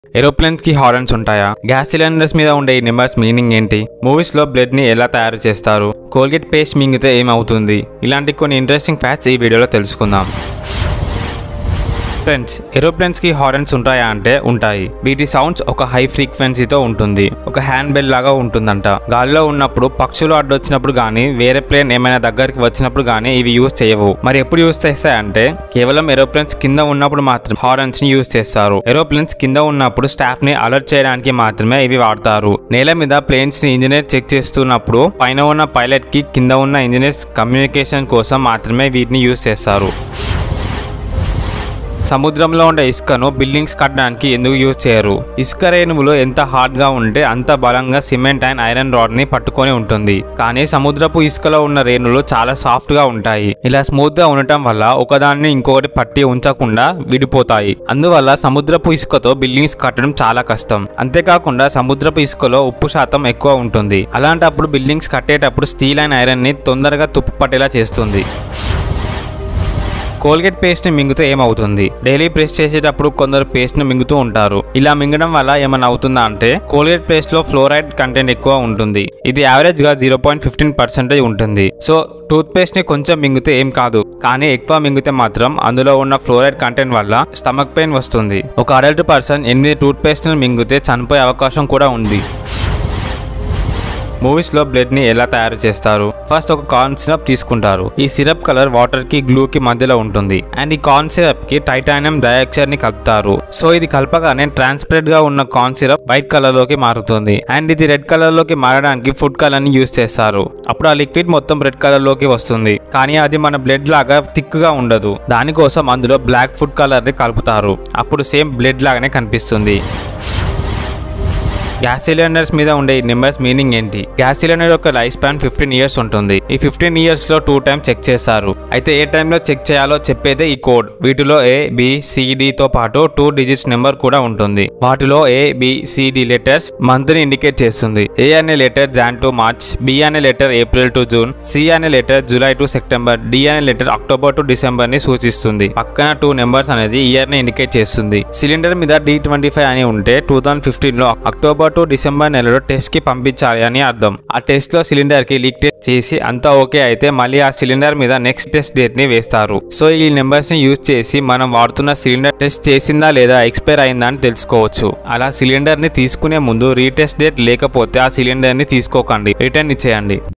aeroplanes కి horns ఉంటాయా gas cylinders మీద ఉండే ఈ నెంబర్స్ మీనింగ్ ఏంటి మూవీస్ లో బ్లడ్ ని ఎలా తయారు చేస్తారు కోల్గేట్ పేస్ట్ మింగితే ఏమవుతుంది ఇలాంటి కొన్ని ఇంట్రెస్టింగ్ ఫ్యాక్ట్స్ ఈ వీడియోలో తెలుసుకుందాం ఫ్రెండ్స్ ఏరోప్లేన్స్ కి హార్న్స్ ఉంటాయా అంటే ఉంటాయి వీటి సౌండ్స్ ఒక హై ఫ్రీక్వెన్సీతో ఉంటుంది ఒక హ్యాండ్ బెల్ లాగా ఉంటుందంట గాలిలో ఉన్నప్పుడు పక్షులు అడ్డొచ్చినప్పుడు గానీ వేరే ప్లేన్ ఏమైనా దగ్గరికి వచ్చినప్పుడు గానీ ఇవి యూజ్ చేయవు మరి ఎప్పుడు యూజ్ చేస్తాయంటే కేవలం ఏరోప్లేన్స్ కింద ఉన్నప్పుడు మాత్రం హార్న్స్ ని యూజ్ చేస్తారు ఏరోప్లేన్స్ కింద ఉన్నప్పుడు స్టాఫ్ ని అలర్ట్ చేయడానికి మాత్రమే ఇవి వాడతారు నేల మీద ప్లేన్స్ ని ఇంజనీర్ చెక్ చేస్తున్నప్పుడు పైన ఉన్న పైలట్ కి కింద ఉన్న ఇంజనీర్స్ కమ్యూనికేషన్ కోసం మాత్రమే వీటిని యూజ్ చేస్తారు సముద్రంలో ఉండే ఇసుకను బిల్డింగ్స్ కట్టడానికి ఎందుకు యూజ్ చేయరు ఇసుక రేణువులు ఎంత హార్డ్ గా ఉంటే అంత బలంగా సిమెంట్ అండ్ ఐరన్ రాడ్ ని పట్టుకొని ఉంటుంది కానీ సముద్రపు ఇసుకలో ఉన్న రేణువులు చాలా సాఫ్ట్ గా ఉంటాయి ఇలా స్మూత్ గా ఉండటం వల్ల ఒకదాన్ని ఇంకొకటి పట్టి ఉంచకుండా విడిపోతాయి అందువల్ల సముద్రపు ఇసుకతో బిల్డింగ్స్ కట్టడం చాలా కష్టం అంతేకాకుండా సముద్రపు ఇసుకలో ఉప్పు శాతం ఎక్కువ ఉంటుంది అలాంటప్పుడు బిల్డింగ్స్ కట్టేటప్పుడు స్టీల్ అండ్ ఐరన్ ని తొందరగా తుప్పు పట్టేలా చేస్తుంది కోల్గేట్ పేస్ట్ ని మింగితే ఏమవుతుంది డైలీ ప్రెస్ చేసేటప్పుడు కొందరు పేస్ట్ ను మింగుతూ ఉంటారు ఇలా మింగడం వల్ల ఏమైనా అవుతుందా అంటే కోల్గేట్ పేస్ట్ లో ఫ్లోరైడ్ కంటెంట్ ఎక్కువ ఉంటుంది ఇది యావరేజ్ గా జీరో పాయింట్ ఫిఫ్టీన్ పర్సెంటేజ్ ఉంటుంది సో టూత్ పేస్ట్ ని కొంచెం మింగితే ఏం కాదు కానీ ఎక్కువ మింగితే మాత్రం అందులో ఉన్న ఫ్లోరైడ్ కంటెంట్ వల్ల స్టమక్ పెయిన్ వస్తుంది ఒక అడల్ట్ పర్సన్ ఎనిమిది టూత్ పేస్ట్ ని మింగితే చనిపోయే అవకాశం కూడా ఉంది మూవీస్ లో బ్లడ్ ని ఎలా తయారు చేస్తారు ఫస్ట్ ఒక కార్న్ సిరప్ తీసుకుంటారు ఈ సిరప్ కలర్ వాటర్ కి గ్లూ కి మధ్యలో ఉంటుంది అండ్ ఈ కార్న్ సిరప్ కి టైటానియం డయాక్సైడ్ ని కలుపుతారు సో ఇది కలపగానే ట్రాన్స్పరెంట్ గా ఉన్న కార్న్ సిరప్ వైట్ కలర్ లోకి మారుతుంది అండ్ ఇది రెడ్ కలర్ లోకి మారడానికి ఫుడ్ కలర్ ని యూస్ చేస్తారు అప్పుడు ఆ లిక్విడ్ మొత్తం రెడ్ కలర్ లోకి వస్తుంది కానీ అది మన బ్లడ్ లాగా థిక్ గా ఉండదు దానికోసం అందులో బ్లాక్ ఫుడ్ కలర్ ని కలుపుతారు అప్పుడు సేమ్ బ్లడ్ లాగానే కనిపిస్తుంది గ్యాస్ సిలిండర్స్ మీద ఉండే ఈ నెంబర్స్ మీనింగ్ ఏంటి గ్యాస్ సిలిండర్ యొక్క లైఫ్ స్పాన్ ఫిఫ్టీన్ ఇయర్స్ ఉంటుంది ఈ ఫిఫ్టీన్ ఇయర్స్ లో టూ టైమ్స్ చెక్ చేస్తారు అయితే ఏ టైంలో చెక్ చేయాలో చెప్పేదే ఈ కోడ్ వీటిలో ఏ బి సిడి తో పాటు టూ డిజిట్స్ నెంబర్ కూడా ఉంటుంది వాటిలో A B C D letters month ని ఇండికేట్ చేస్తుంది ఏ అనే letter Jan to March B అనే letter April to June C అనే letter July to September D అనే లెటర్ అక్టోబర్ టు డిసెంబర్ ని సూచిస్తుంది పక్కన టూ నెంబర్స్ అనేది ఇయర్ ని ఇండికేట్ చేస్తుంది సిలిండర్ మీద డి ట్వంటీ ఫైవ్ అని ఉంటే టూ థౌసండ్ ఫిఫ్టీన్ లో అక్టోబర్ టు డిసెంబర్ నెలలో టెస్ట్ కి పంపించాలి అని అర్థం ఆ టెస్ట్ లో సిలిండర్ కి లీక్ టెస్ట్ చేసి అంతా ఓకే అయితే మళ్ళీ ఆ సిలిండర్ మీద నెక్స్ట్ టెస్ట్ డేట్ ని వేస్తారు సో ఈ నెంబర్స్ ని యూజ్ చేసి మనం వాడుతున్న సిలిండర్ టెస్ట్ చేసిందా లేదా ఎక్స్పైర్ అయిందా అని తెలుసుకోవచ్చు అలా సిలిండర్ ని తీసుకునే ముందు రీటెస్ట్ డేట్ లేకపోతే ఆ సిలిండర్ ని తీసుకోకండి రిటర్న్ ఇచ్చేయండి